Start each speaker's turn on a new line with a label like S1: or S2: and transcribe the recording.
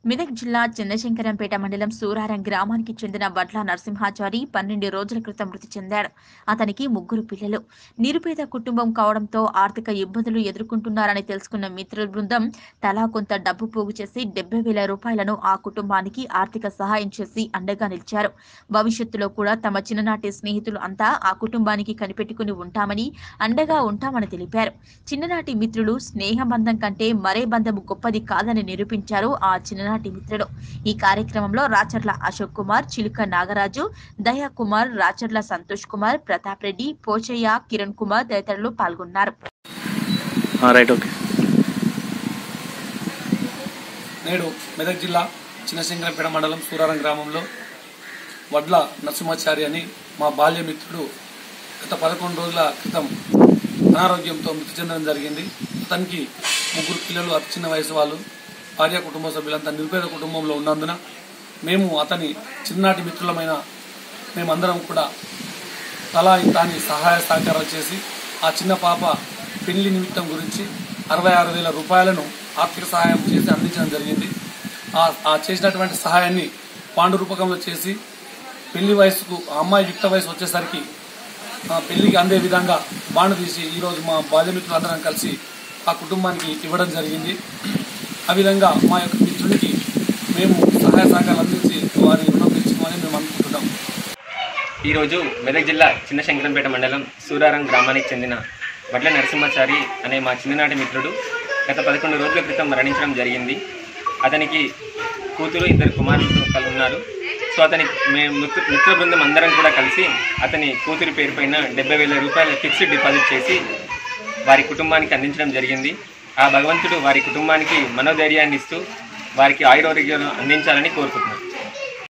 S1: మెదక్ జిల్లా చిన్నశంకరంపేట మండలం సూరారం గ్రామానికి చెందిన వడ్ల నరసింహాచారి పన్నెండు రోజుల క్రితం మృతి చెందాడు అతనికి ముగ్గురు పిల్లలు నిరుపేద కుటుంబం కావడంతో ఆర్థిక ఇబ్బందులు ఎదుర్కొంటున్నారని తెలుసుకున్న మిత్రుల బృందం తలా కొంత డబ్బు పోగు చేసి డెబ్బై వేల రూపాయలను ఆ కుటుంబానికి ఆర్థిక సహాయం చేసి అండగా నిలిచారు భవిష్యత్తులో కూడా తమ చిన్ననాటి స్నేహితులు అంతా ఆ కుటుంబానికి కనిపెట్టుకుని ఉంటామని అండగా ఉంటామని తెలిపారు చిన్ననాటి మిత్రులు స్నేహబంధం కంటే మరే బంధం గొప్పది కాదని నిరూపించారు ఆ చిన్ననాటి మిత్రులు ఈ కార్యక్రమంలో రాచర్ల అశోక్ కుమార్ చిలుక నాగరాజు దయా కుమార్ రాచర్ల సంతోష్ కుమార్ ప్రతాప్ రెడ్డి పోచయ్య కిరణ్ కుమార్ తదితరులు పాల్గొన్నారు
S2: రైట్ ఓకే
S3: నేడు మెదక్ జిల్లా చిన్నశంకరంపేట మండలం సూరారం గ్రామంలో వడ్ల నరసింహాచారి అని మా బాల్య మిత్రుడు గత పదకొండు రోజుల క్రితం అనారోగ్యంతో మృతి చెందడం జరిగింది అతనికి ముగ్గురు పిల్లలు అతి చిన్న వయసు వాళ్ళు భార్య కుటుంబ సభ్యులంతా నిరుపేద కుటుంబంలో ఉన్నందున మేము అతని చిన్ననాటి మిత్రులమైన మేమందరం కూడా తలా ఇంతాని సహాయ సహకారాలు చేసి ఆ చిన్న పాప పెళ్లి నిమిత్తం గురించి అరవై ఆరు వేల రూపాయలను ఆర్థిక సహాయం చేసి అందించడం జరిగింది ఆ ఆ చేసినటువంటి సహాయాన్ని పాండు రూపకంలో చేసి పెళ్లి వయసుకు ఆ అమ్మాయి యుక్త వయసు వచ్చేసరికి ఆ పెళ్లికి అందే విధంగా బాండు తీసి ఈరోజు మా బాల్యమిత్రులందరం కలిసి ఆ కుటుంబానికి ఇవ్వడం జరిగింది ఆ విధంగా మా యొక్క మిత్రునికి మేము సహాయ సహకారాలు అందించి వారి రుణం తెచ్చుకోమని మేము అనుకుంటున్నాం
S4: ఈరోజు మెదక్ జిల్లా చిన్న శంకరంపేట మండలం సూరారం గ్రామానికి చెందిన వడ్ల నరసింహాచారి అనే మా చిన్ననాటి మిత్రుడు గత పదకొండు రోజుల క్రితం మరణించడం జరిగింది అతనికి కూతురు ఇద్దరు కుమారులు కలు ఉన్నారు సో అతని మేము మిత్ర మిత్ర బృందం అందరం కూడా కలిసి అతని కూతురి పేరు పైన డెబ్బై వేల రూపాయల ఫిక్స్డ్ డిపాజిట్ చేసి వారి కుటుంబానికి అందించడం జరిగింది ఆ భగవంతుడు వారి కుటుంబానికి మనోధైర్యాన్ని ఇస్తూ వారికి ఆయురోగ్యాలు అందించాలని కోరుకుంటున్నాను